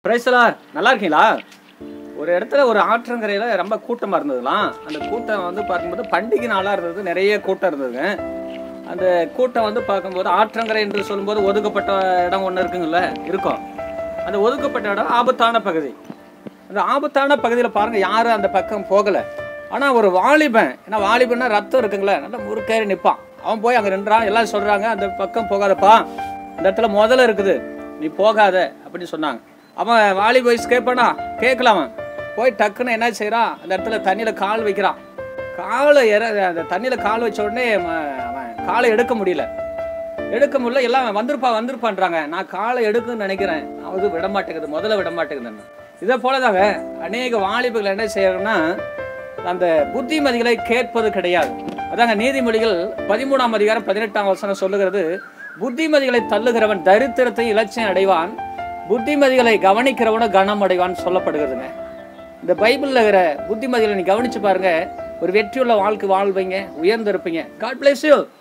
praise the Lord நல்லா இருக்கீங்களா ஒரு இடத்துல ஒரு ஆற்றங்கரையில் ரொம்ப கூட்டமாக இருந்ததுலாம் அந்த கூட்டம் வந்து பார்க்கும்போது பண்டிகை நாளாக இருந்தது நிறைய கூட்டம் இருந்ததுங்க அந்த கூட்டம் வந்து பார்க்கும்போது ஆற்றங்கரை என்று சொல்லும்போது ஒதுக்கப்பட்ட இடம் ஒன்று இருக்குங்கல்ல இருக்கும் அந்த ஒதுக்கப்பட்ட இடம் ஆபத்தான பகுதி அந்த ஆபத்தான பகுதியில் பாருங்கள் யாரும் அந்த பக்கம் போகலை ஆனால் ஒரு வாலிபன் ஏன்னா வாலிபன்னா ரத்தம் இருக்குங்களே நல்லா முறுக்கேறி நிற்பான் அவன் போய் அங்கே நின்றான் எல்லாம் சொல்கிறாங்க அந்த பக்கம் போகாதப்பா இந்த இடத்துல முதல்ல இருக்குது நீ போகாத அப்படின்னு சொன்னாங்க அவன் வாலி வயசு கேட்பானா கேட்கல அவன் போய் டக்குன்னு என்ன செய்கிறான் அந்த இடத்துல தண்ணியில் கால் வைக்கிறான் காலை இற அந்த தண்ணியில் கால் வச்ச உடனே அவன் அவன் காலை எடுக்க முடியல எடுக்க முடியல எல்லாம் வந்திருப்பா வந்திருப்பான்றாங்க நான் காலை எடுக்குன்னு நினைக்கிறேன் அது விட மாட்டேங்குது முதல்ல விட மாட்டேங்குதுன்னு இதே போலதாங்க அநேக வாலிபர்கள் என்ன செய்யறாங்கன்னா அந்த புத்திமதிகளை கேட்பது கிடையாது அதாங்க நீதிமொழிகள் பதிமூணாம் அதிகாரம் பதினெட்டாம் வசனம் சொல்லுகிறது புத்திமதிகளை தள்ளுகிறவன் தரித்திரத்தை இலட்சியம் அடைவான் புத்திமதிகளை கவனிக்கிறவனும் கனம் அடைவான் சொல்லப்படுகிறதுங்க இந்த பைபிளில் இருக்கிற புத்திமதிகளை நீ கவனிச்சு பாருங்க ஒரு வெற்றியுள்ள வாழ்க்கை வாழ்வீங்க உயர்ந்திருப்பீங்க காட் பிளேஸ் யூ